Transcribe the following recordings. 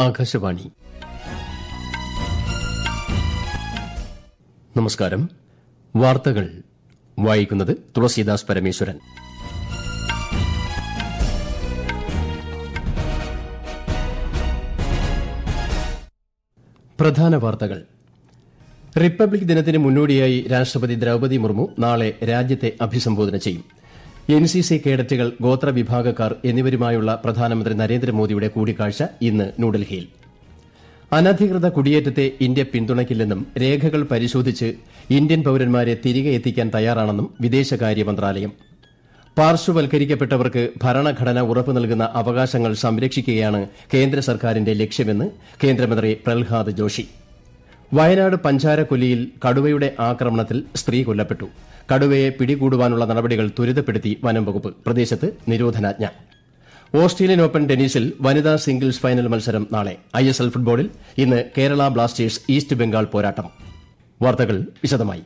ആകാശവാണി നമസ്കാരം വാർത്തകൾ വായിക്കുന്നത് തുളസീദാസ് പരമേശ്വരൻ പ്രധാന വാർത്തകൾ റിപ്പബ്ലിക് ദിനത്തിന് മുന്നോടിയായി രാഷ്ട്രപതി ദ്രൌപതി മുർമു നാളെ രാജ്യത്തെ അഭിസംബോധന ചെയ്യും എൻ സി സി കേഡറ്റുകൾ ഗോത്രവിഭാഗക്കാർ എന്നിവരുമായുള്ള പ്രധാനമന്ത്രി നരേന്ദ്രമോദിയുടെ കൂടിക്കാഴ്ച ഇന്ന് ന്യൂഡൽഹിയിൽ അനധികൃത കുടിയേറ്റത്തെ ഇന്ത്യ പിന്തുണയ്ക്കില്ലെന്നും രേഖകൾ പരിശോധിച്ച് ഇന്ത്യൻ പൌരന്മാരെ തിരികെ എത്തിക്കാൻ തയ്യാറാണെന്നും വിദേശകാര്യ മന്ത്രാലയം പാർശ്വവൽക്കരിക്കപ്പെട്ടവർക്ക് ഭരണഘടന ഉറപ്പു നൽകുന്ന അവകാശങ്ങൾ സംരക്ഷിക്കുകയാണ് കേന്ദ്ര സർക്കാരിന്റെ ലക്ഷ്യമെന്ന് കേന്ദ്രമന്ത്രി പ്രഹ്ലാദ് ജോഷി വയനാട് പഞ്ചാരക്കൊല്ലിയിൽ കടുവയുടെ ആക്രമണത്തിൽ സ്ത്രീ കൊല്ലപ്പെട്ടു കടുവയെ പിടികൂടുവാനുള്ള നടപടികൾ ത്വരിതപ്പെടുത്തി വനം വകുപ്പ് പ്രദേശത്ത് നിരോധനാജ്ഞ ഓസ്ട്രേലിയൻ ഓപ്പൺ ടെന്നീസിൽ വനിതാ സിംഗിൾസ് ഫൈനൽ മത്സരം നാളെ ഐ എസ് എൽ ഫുട്ബോളിൽ ഇന്ന് കേരള ബ്ലാസ്റ്റേഴ്സ് ഈസ്റ്റ് ബംഗാൾ പോരാട്ടം വാർത്തകൾ വിശദമായി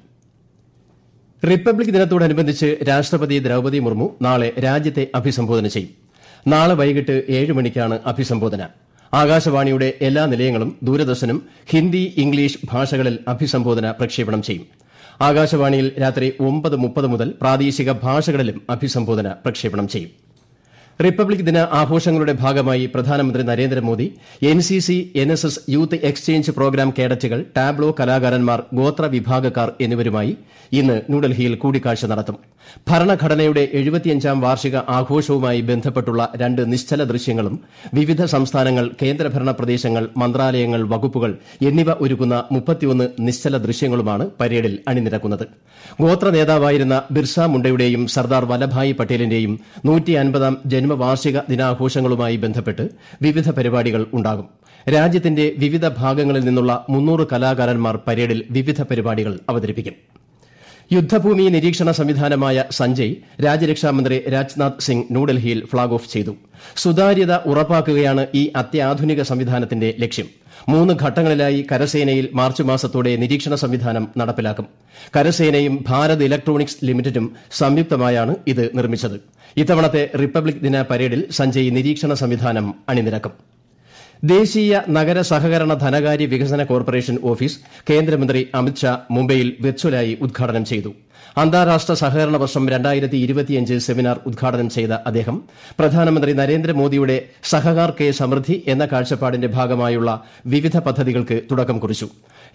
റിപ്പബ്ലിക് ദിനത്തോടനുബന്ധിച്ച് രാഷ്ട്രപതി ദ്രൌപതി മുർമു നാളെ രാജ്യത്തെ അഭിസംബോധന ചെയ്യും നാളെ വൈകിട്ട് ഏഴ് മണിക്കാണ് അഭിസംബോധന ആകാശവാണിയുടെ എല്ലാ നിലയങ്ങളും ദൂരദർശനും ഹിന്ദി ഇംഗ്ലീഷ് ഭാഷകളിൽ അഭിസംബോധന പ്രക്ഷേപണം ചെയ്യും ആകാശവാണിയിൽ രാത്രി ഒമ്പത് മുപ്പത് മുതൽ പ്രാദേശിക ഭാഷകളിലും അഭിസംബോധന പ്രക്ഷേപണം ചെയ്യും റിപ്പബ്ലിക് ദിന ആഘോഷങ്ങളുടെ ഭാഗമായി പ്രധാനമന്ത്രി Narendra Modi N C C N S S youth exchange programme കേഡറ്റുകൾ ടാബ്ലോ കലാകാരന്മാർ ഗോത്ര വിഭാഗക്കാർ എന്നിവരുമായി ഇന്ന് ന്യൂഡൽഹിയിൽ കൂടിക്കാഴ്ച നടത്തും ഭരണഘടനയുടെ എഴുപത്തിയഞ്ചാം വാർഷിക ആഘോഷവുമായി ബന്ധപ്പെട്ടുള്ള രണ്ട് നിശ്ചല ദൃശ്യങ്ങളും വിവിധ സംസ്ഥാനങ്ങൾ കേന്ദ്രഭരണ പ്രദേശങ്ങൾ മന്ത്രാലയങ്ങൾ വകുപ്പുകൾ എന്നിവ ഒരുക്കുന്ന മുപ്പത്തിയൊന്ന് നിശ്ചല ദൃശ്യങ്ങളുമാണ് പരേഡിൽ അണിനിരക്കുന്നത് ഗോത്ര നേതാവായിരുന്ന ബിർസ മുണ്ടയുടെയും സർദാർ വല്ലഭായി പട്ടേലിന്റെയും നൂറ്റി അൻപതാം ജന്മവാർഷിക ദിനാഘോഷങ്ങളുമായി ബന്ധപ്പെട്ട് വിവിധ പരിപാടികൾ ഉണ്ടാകും രാജ്യത്തിന്റെ വിവിധ ഭാഗങ്ങളിൽ നിന്നുള്ള മുന്നൂറ് കലാകാരന്മാർ പരേഡിൽ വിവിധ പരിപാടികൾ അവതരിപ്പിക്കും യുദ്ധഭൂമി നിരീക്ഷണ സംവിധാനമായ സഞ്ജയ് രാജ്യരക്ഷാമന്ത്രി രാജ്നാഥ് സിംഗ് ന്യൂഡൽഹിയിൽ ഫ്ളാഗ് ഓഫ് ചെയ്തു സുതാര്യത ഉറപ്പാക്കുകയാണ് ഈ അത്യാധുനിക സംവിധാനത്തിന്റെ ലക്ഷ്യം മൂന്ന് ഘട്ടങ്ങളിലായി കരസേനയിൽ മാർച്ച് മാസത്തോടെ നിരീക്ഷണ സംവിധാനം നടപ്പിലാക്കും കരസേനയും ഭാരത് ഇലക്ട്രോണിക്സ് ലിമിറ്റഡും സംയുക്തമായാണ് ഇത് നിർമ്മിച്ചത് ഇത്തവണത്തെ റിപ്പബ്ലിക് ദിന പരേഡിൽ സഞ്ജയ് നിരീക്ഷണ സംവിധാനം അണിനിരക്കും ദേശീയ നഗര സഹകരണ ധനകാര്യ വികസന കോർപ്പറേഷൻ ഓഫീസ് കേന്ദ്രമന്ത്രി അമിത്ഷാ മുംബൈയിൽ വെർച്വലായി ഉദ്ഘാടനം ചെയ്തു അന്താരാഷ്ട്ര സഹകരണ വർഷം സെമിനാർ ഉദ്ഘാടനം ചെയ്ത അദ്ദേഹം പ്രധാനമന്ത്രി നരേന്ദ്രമോദിയുടെ സഹകാർ കെ സമൃദ്ധി എന്ന കാഴ്ചപ്പാടിന്റെ ഭാഗമായുള്ള വിവിധ പദ്ധതികൾക്ക് തുടക്കം കുറിച്ചു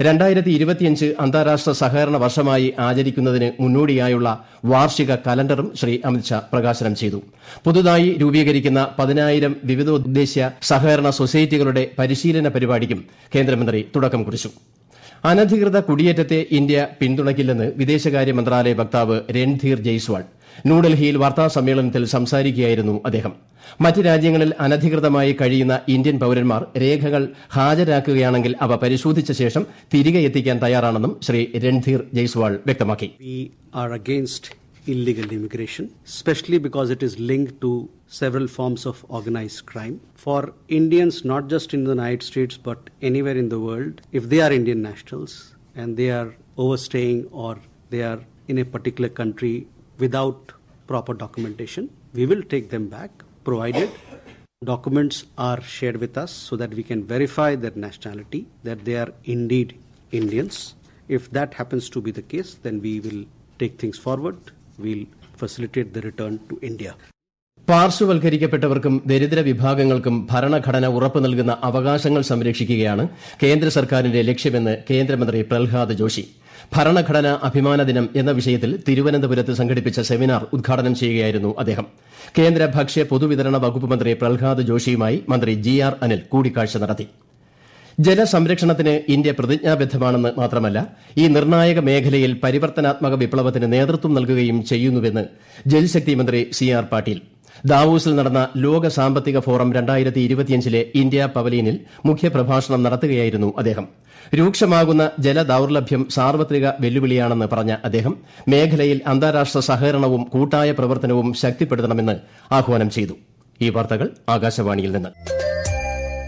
അന്താരാഷ്ട്ര സഹകരണ വർഷമായി ആചരിക്കുന്നതിന് മുന്നോടിയായുള്ള വാർഷിക കലണ്ടറും ശ്രീ അമിത്ഷാ പ്രകാശനം ചെയ്തു പുതുതായി രൂപീകരിക്കുന്ന പതിനായിരം വിവിധോദ്ദേശ്യ സഹകരണ സൊസൈറ്റികളുടെ പരിശീലന പരിപാടിക്കും കേന്ദ്രമന്ത്രി തുടക്കം കുറിച്ചു അനധികൃത കുടിയേറ്റത്തെ ഇന്ത്യ പിന്തുണയ്ക്കില്ലെന്ന് വിദേശകാര്യ മന്ത്രാലയ വക്താവ് രൺധീർ ജയ്സ്വാൾ ന്യൂഡൽഹിയിൽ വാർത്താസമ്മേളനത്തിൽ സംസാരിക്കുകയായിരുന്നു അദ്ദേഹം മറ്റ് രാജ്യങ്ങളിൽ അനധികൃതമായി കഴിയുന്ന ഇന്ത്യൻ പൌരന്മാർ രേഖകൾ ഹാജരാക്കുകയാണെങ്കിൽ അവ പരിശോധിച്ച ശേഷം തിരികെ എത്തിക്കാൻ തയ്യാറാണെന്നും ശ്രീ രൺധീർ ജയ്സ്വാൾ വ്യക്തമാക്കി We are against illegal immigration, especially because it is linked to several forms of organized crime. For Indians, not just in the United States but anywhere in the world, if they are Indian nationals and they are overstaying or they are in a particular country without proper documentation, we will take them back provided documents are shared with us so that we can verify their nationality, that they are indeed Indians. If that happens to be the case, then we will take things forward. We'll facilitate the return to India. പാർശ്വവൽക്കരിക്കപ്പെട്ടവർക്കും ദരിദ്ര വിഭാഗങ്ങൾക്കും ഭരണഘടന ഉറപ്പു നൽകുന്ന അവകാശങ്ങൾ സംരക്ഷിക്കുകയാണ് കേന്ദ്ര സർക്കാരിന്റെ ലക്ഷ്യമെന്ന് കേന്ദ്രമന്ത്രി പ്രഹ്ലാദ് ജോഷി ഭരണഘടനാ അഭിമാന ദിനം എന്ന വിഷയത്തിൽ തിരുവനന്തപുരത്ത് സംഘടിപ്പിച്ച സെമിനാർ ഉദ്ഘാടനം ചെയ്യുകയായിരുന്നു അദ്ദേഹം കേന്ദ്ര ഭക്ഷ്യ പൊതുവിതരണ വകുപ്പ് മന്ത്രി പ്രഹ്ലാദ് ജോഷിയുമായി മന്ത്രി ജി ആർ അനിൽ കൂടിക്കാഴ്ച നടത്തി ജലസംരക്ഷണത്തിന് ഇന്ത്യ പ്രതിജ്ഞാബദ്ധമാണെന്ന് മാത്രമല്ല ഈ നിർണായക മേഖലയിൽ പരിവർത്തനാത്മക വിപ്ലവത്തിന് നേതൃത്വം നൽകുകയും ചെയ്യുന്നുവെന്ന് ജൽശക്തി മന്ത്രി സി ആർ പാട്ടീൽ ദാവോസിൽ നടന്ന ലോക സാമ്പത്തിക ഫോറം ലെ ഇന്ത്യ പവലിയനിൽ മുഖ്യപ്രഭാഷണം നടത്തുകയായിരുന്നു അദ്ദേഹം രൂക്ഷമാകുന്ന ജലദൌർലഭ്യം സാർവത്രിക വെല്ലുവിളിയാണെന്ന് പറഞ്ഞ അദ്ദേഹം മേഖലയിൽ അന്താരാഷ്ട്ര സഹകരണവും കൂട്ടായ പ്രവർത്തനവും ശക്തിപ്പെടുത്തണമെന്ന് ആഹ്വാനം ചെയ്തു ഈ വാർത്തകൾ ആകാശവാണിയിൽ നിന്ന്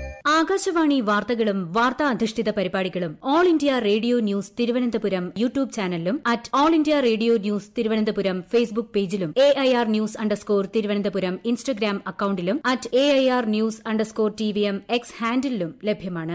ആകാശവാണി വാർത്തകളും വാർത്താ അധിഷ്ഠിത പരിപാടികളും All India Radio news Thiruvananthapuram YouTube ചാനലിലും at All India Radio news Thiruvananthapuram Facebook പേജിലും A I R news underscore Thiruvananthapuram Instagram അക്കൌണ്ടിലും at A I R news underscore T V M X ഹാൻഡിലും ലഭ്യമാണ്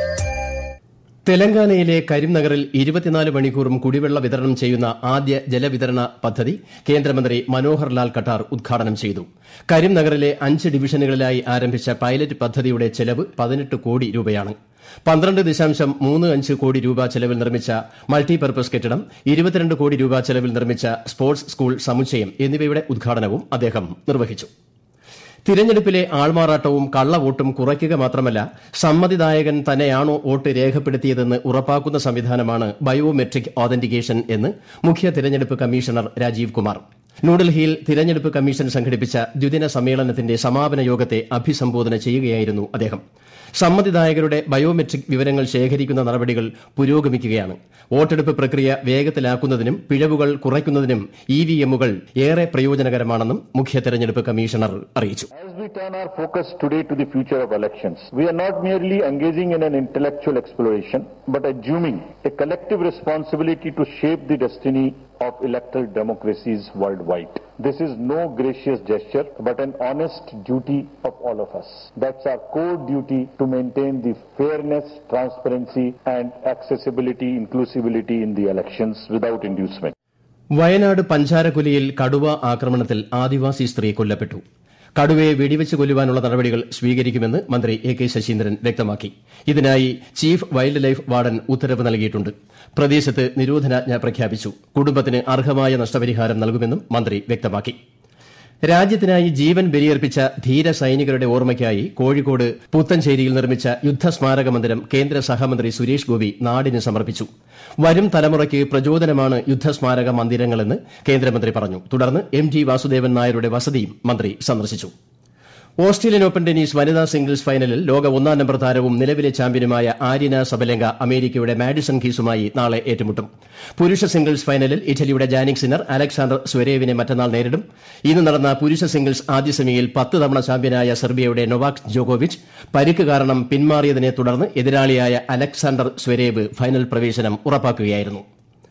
തെലങ്കാനയിലെ കരിംനഗറിൽ ഇരുപത്തിനാല് മണിക്കൂറും കുടിവെള്ള വിതരണം ചെയ്യുന്ന ആദ്യ ജലവിതരണ പദ്ധതി കേന്ദ്രമന്ത്രി മനോഹർ ലാൽ കട്ടാർ ഉദ്ഘാടനം ചെയ്തു കരിംനഗറിലെ അഞ്ച് ഡിവിഷനുകളിലായി ആരംഭിച്ച പൈലറ്റ് പദ്ധതിയുടെ ചെലവ് പതിനെട്ട് കോടി രൂപയാണ് പന്ത്രണ്ട് ദശാംശം മൂന്ന് അഞ്ച് കോടി രൂപ ചെലവിൽ നിർമ്മിച്ച മൾട്ടിപർപ്പസ് കെട്ടിടം ഇരുപത്തിരണ്ട് കോടി രൂപ ചെലവിൽ നിർമ്മിച്ച സ്പോർട്സ് സ്കൂൾ സമുച്ചയം എന്നിവയുടെ ഉദ്ഘാടനവും അദ്ദേഹം നിർവഹിച്ചു തിരഞ്ഞെടുപ്പിലെ ആൾമാറാട്ടവും കള്ളവോട്ടും കുറയ്ക്കുക മാത്രമല്ല സമ്മതിദായകൻ തന്നെയാണോ വോട്ട് രേഖപ്പെടുത്തിയതെന്ന് ഉറപ്പാക്കുന്ന സംവിധാനമാണ് ബയോമെട്രിക് ഓതന്റിക്കേഷൻ എന്ന് മുഖ്യ തിരഞ്ഞെടുപ്പ് കമ്മീഷണർ രാജീവ് കുമാർ ന്യൂഡൽഹിയിൽ തിരഞ്ഞെടുപ്പ് കമ്മീഷൻ സംഘടിപ്പിച്ച ദ്വിദിന സമ്മേളനത്തിന്റെ സമാപന യോഗത്തെ അഭിസംബോധന ചെയ്യുകയായിരുന്നു അദ്ദേഹം സമ്മതിദായകരുടെ ബയോമെട്രിക് വിവരങ്ങൾ ശേഖരിക്കുന്ന നടപടികൾ പുരോഗമിക്കുകയാണ് വോട്ടെടുപ്പ് പ്രക്രിയ വേഗത്തിലാക്കുന്നതിനും പിഴവുകൾ കുറയ്ക്കുന്നതിനും ഇവിഎമ്മുകൾ ഏറെ പ്രയോജനകരമാണെന്നും മുഖ്യ തെരഞ്ഞെടുപ്പ് കമ്മീഷണർ അറിയിച്ചു As we turn our focus today to the future of elections, we are not merely engaging in an intellectual exploration, but assuming a collective responsibility to shape the destiny of electoral democracies worldwide. This is no gracious gesture, but an honest duty of all of us. That's our core duty to maintain the fairness, transparency, and accessibility, inclusivity in the elections without inducement. Wayanad പഞ്ചാരക്കുലിയിൽ കടുവ ആക്രമണത്തിൽ ആദിവാസി സ്ത്രീ കൊല്ലപ്പെട്ടു കടുവയെ വെടിവെച്ച് കൊല്ലുവാനുള്ള നടപടികൾ സ്വീകരിക്കുമെന്ന് മന്ത്രി A K Saseendran വ്യക്തമാക്കി ഇതിനായി ചീഫ് വൈൽഡ് ലൈഫ് വാർഡൻ ഉത്തരവ് നൽകിയിട്ടുണ്ട് പ്രദേശത്ത് നിരോധനാജ്ഞ പ്രഖ്യാപിച്ചു കുടുംബത്തിന് അർഹമായ നഷ്ടപരിഹാരം നൽകുമെന്നും മന്ത്രി വ്യക്തമാക്കി രാജ്യത്തിനായി ജീവൻ ബലിയർപ്പിച്ച ധീര സൈനികരുടെ ഓർമ്മയ്ക്കായി കോഴിക്കോട് പുത്തഞ്ചേരിയിൽ നിർമ്മിച്ച യുദ്ധസ്മാരക മന്ദിരം കേന്ദ്ര സഹമന്ത്രി സുരേഷ് ഗോപി നാടിന് സമർപ്പിച്ചു വരും തലമുറയ്ക്ക് പ്രചോദനമാണ് യുദ്ധസ്മാരക മന്ദിരങ്ങളെന്ന് കേന്ദ്രമന്ത്രി പറഞ്ഞു തുടർന്ന് എം ജി വാസുദേവൻ നായരുടെ വസതിയും മന്ത്രി സന്ദർശിച്ചു ഓസ്ട്രേലിയൻ ഓപ്പൺ ടെന്നീസ് വനിതാ സിംഗിൾസ് ഫൈനലിൽ ലോക ഒന്നാം നമ്പർ താരവും നിലവിലെ ചാമ്പ്യനുമായ ആര്യന സബലെങ്ക അമേരിക്കയുടെ മാഡിസൺ കീസുമായി നാളെ ഏറ്റുമുട്ടും പുരുഷ സിംഗിൾസ് ഫൈനലിൽ ഇറ്റലിയുടെ ജാനിക് സിന്നർ അലക്സാണ്ടർ സ്വരേവിനെ മറ്റന്നാൾ നേരിടും ഇന്ന് നടന്ന പുരുഷ സിംഗിൾസ് ആദ്യ സെമിയിൽ പത്ത് തവണ ചാമ്പ്യനായ സെർബിയയുടെ നൊവാക് ജോക്കോവിച്ച് പരിക്ക് കാരണം പിന്മാറിയതിനെ തുടർന്ന് എതിരാളിയായ അലക്സാണ്ടർ സ്വരേവ് ഫൈനൽ പ്രവേശനം ഉറപ്പാക്കുകയായിരുന്നു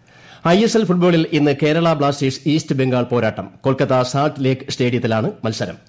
ഐ എസ് എൽ ഫുട്ബോളിൽ ഇന്ന് കേരള ബ്ലാസ്റ്റേഴ്സ് ഈസ്റ്റ് ബംഗാൾ പോരാട്ടം കൊൽക്കത്ത സാൾട്ട് ലേക്ക് സ്റ്റേഡിയത്തിലാണ് മത്സരം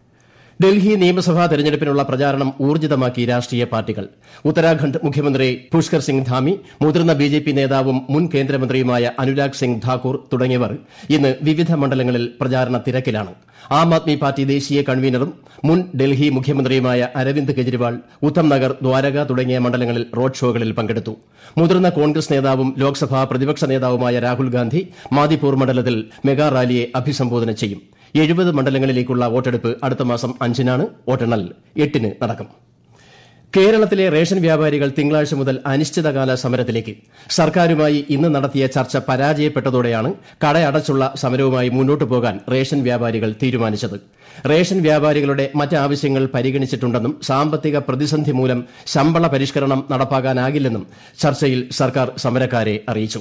ഡൽഹി നിയമസഭാ തെരഞ്ഞെടുപ്പിനുള്ള പ്രചാരണം ഊർജിതമാക്കി രാഷ്ട്രീയ പാർട്ടികൾ ഉത്തരാഖണ്ഡ് മുഖ്യമന്ത്രി പുഷ്കർ സിംഗ് ധാമി മുതിർന്ന ബി ജെ പി നേതാവും മുൻ കേന്ദ്രമന്ത്രിയുമായ അനുരാഗ് സിംഗ് ഠാക്കൂർ തുടങ്ങിയവർ ഇന്ന് വിവിധ മണ്ഡലങ്ങളിൽ പ്രചാരണ തിരക്കിലാണ് ആം ആദ്മി പാർട്ടി ദേശീയ കൺവീനറും മുൻ ഡൽഹി മുഖ്യമന്ത്രിയുമായ അരവിന്ദ് കെജ്രിവാൾ ഉത്തം നഗർ ദ്വാരക തുടങ്ങിയ മണ്ഡലങ്ങളിൽ റോഡ് ഷോകളിൽ പങ്കെടുത്തു മുതിർന്ന കോൺഗ്രസ് നേതാവും ലോക്സഭാ പ്രതിപക്ഷ നേതാവുമായ രാഹുൽ ഗാന്ധി മാദിപൂർ മണ്ഡലത്തിൽ മെഗാ റാലിയെ അഭിസംബോധന ചെയ്യും എഴുപത് മണ്ഡലങ്ങളിലേക്കുള്ള വോട്ടെടുപ്പ് അടുത്ത മാസം അഞ്ചിനാണ് വോട്ടെണ്ണൽ എട്ടിന് നടക്കും കേരളത്തിലെ റേഷൻ വ്യാപാരികൾ തിങ്കളാഴ്ച മുതൽ അനിശ്ചിതകാല സമരത്തിലേക്ക് സർക്കാരുമായി ഇന്ന് നടത്തിയ ചർച്ച പരാജയപ്പെട്ടതോടെയാണ് കടയടച്ചുള്ള സമരവുമായി മുന്നോട്ടു പോകാൻ റേഷൻ വ്യാപാരികൾ തീരുമാനിച്ചത് റേഷൻ വ്യാപാരികളുടെ മറ്റ് ആവശ്യങ്ങൾ പരിഗണിച്ചിട്ടുണ്ടെന്നും സാമ്പത്തിക പ്രതിസന്ധി മൂലം ശമ്പള പരിഷ്കരണം നടപ്പാക്കാനാകില്ലെന്നും ചർച്ചയിൽ സർക്കാർ സമരക്കാരെ അറിയിച്ചു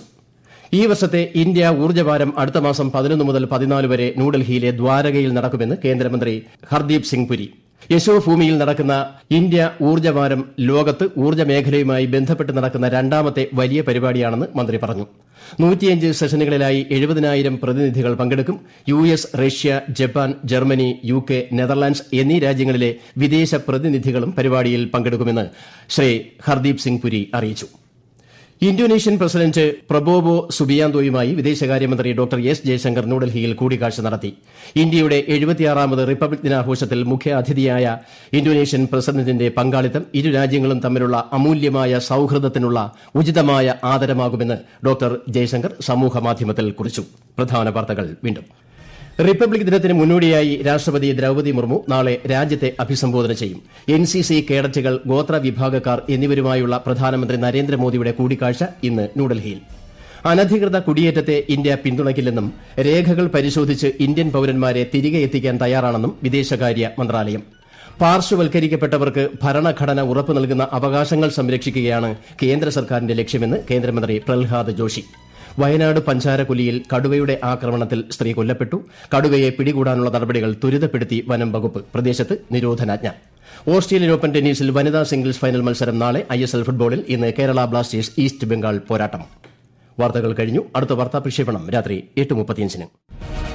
ഈ വർഷത്തെ ഇന്ത്യ ഊർജ്ജവാരം അടുത്ത മാസം പതിനൊന്ന് മുതൽ പതിനാല് വരെ ന്യൂഡൽഹിയിലെ ദ്വാരകയിൽ നടക്കുമെന്ന് കേന്ദ്രമന്ത്രി ഹർദീപ് സിംഗ് പുരി യശോഭൂമിയിൽ നടക്കുന്ന ഇന്ത്യ ഊർജ്ജവാരം ലോകത്ത് ഊർജ്ജ മേഖലയുമായി ബന്ധപ്പെട്ട് നടക്കുന്ന രണ്ടാമത്തെ വലിയ പരിപാടിയാണെന്ന് മന്ത്രി പറഞ്ഞു നൂറ്റിയഞ്ച് സെഷനുകളിലായി എഴുപതിനായിരം പ്രതിനിധികൾ പങ്കെടുക്കും U S Russia Japan Germany U K Netherlands എന്നീ രാജ്യങ്ങളിലെ വിദേശ പ്രതിനിധികളും പരിപാടിയിൽ പങ്കെടുക്കുമെന്ന് ശ്രീ ഹർദീപ് സിംഗ് പുരി അറിയിച്ചു ഇന്തോനേഷ്യൻ പ്രസിഡന്റ് പ്രബോവോ സുബിയാന്തോയുമായി വിദേശകാര്യമന്ത്രി ഡോക്ടർ എസ് ജയശങ്കർ ന്യൂഡൽഹിയിൽ കൂടിക്കാഴ്ച നടത്തി ഇന്ത്യയുടെ എഴുപത്തിയാറാമത് റിപ്പബ്ലിക് ദിനാഘോഷത്തിൽ മുഖ്യ അതിഥിയായ ഇന്തോനേഷ്യൻ പ്രസിഡന്റിന്റെ പങ്കാളിത്തം ഇരു രാജ്യങ്ങളും തമ്മിലുള്ള അമൂല്യമായ സൌഹൃദത്തിനുള്ള ഉചിതമായ ആദരമാകുമെന്ന് ഡോക്ടർ ജയശങ്കർ സമൂഹമാധ്യമത്തിൽ കുറിച്ചു പ്രധാന വാർത്തകൾ വീണ്ടും റിപ്പബ്ലിക് ദിനത്തിന് മുന്നോടിയായി രാഷ്ട്രപതി ദ്രൌപതി മുർമു നാളെ രാജ്യത്തെ അഭിസംബോധന ചെയ്യും എൻ സി സി കേഡറ്റുകൾ ഗോത്ര വിഭാഗക്കാർ എന്നിവരുമായുള്ള പ്രധാനമന്ത്രി നരേന്ദ്രമോദിയുടെ കൂടിക്കാഴ്ച ഇന്ന് ന്യൂഡൽഹിയിൽ അനധികൃത കുടിയേറ്റത്തെ ഇന്ത്യ പിന്തുണയ്ക്കില്ലെന്നും രേഖകൾ പരിശോധിച്ച് ഇന്ത്യൻ പൌരന്മാരെ തിരികെ എത്തിക്കാൻ തയ്യാറാണെന്നും വിദേശകാര്യ മന്ത്രാലയം പാർശ്വവൽക്കരിക്കപ്പെട്ടവർക്ക് ഭരണഘടന ഉറപ്പു നൽകുന്ന അവകാശങ്ങൾ സംരക്ഷിക്കുകയാണ് കേന്ദ്ര സർക്കാരിന്റെ ലക്ഷ്യമെന്ന് കേന്ദ്രമന്ത്രി പ്രഹ്ലാദ് ജോഷി വയനാട് പഞ്ചാരക്കുലിയിൽ കടുവയുടെ ആക്രമണത്തിൽ സ്ത്രീ കൊല്ലപ്പെട്ടു കടുവയെ പിടികൂടാനുള്ള നടപടികൾ ത്വരിതപ്പെടുത്തി വനം വകുപ്പ് പ്രദേശത്ത് നിരോധനാജ്ഞ ഓസ്ട്രേലിയൻ ഓപ്പൺ ടെന്നീസിൽ വനിതാ സിംഗിൾസ് ഫൈനൽ മത്സരം നാളെ ഐ എസ് എൽ ഫുട്ബോളിൽ ഇന്ന് കേരള ബ്ലാസ്റ്റേഴ്സ് ഈസ്റ്റ് ബംഗാൾ പോരാട്ടം വാർത്തകൾ കഴിഞ്ഞു അടുത്ത വാർത്താ പ്രക്ഷേപണം രാത്രി എട്ട് മുപ്പത്തിയഞ്ചിന്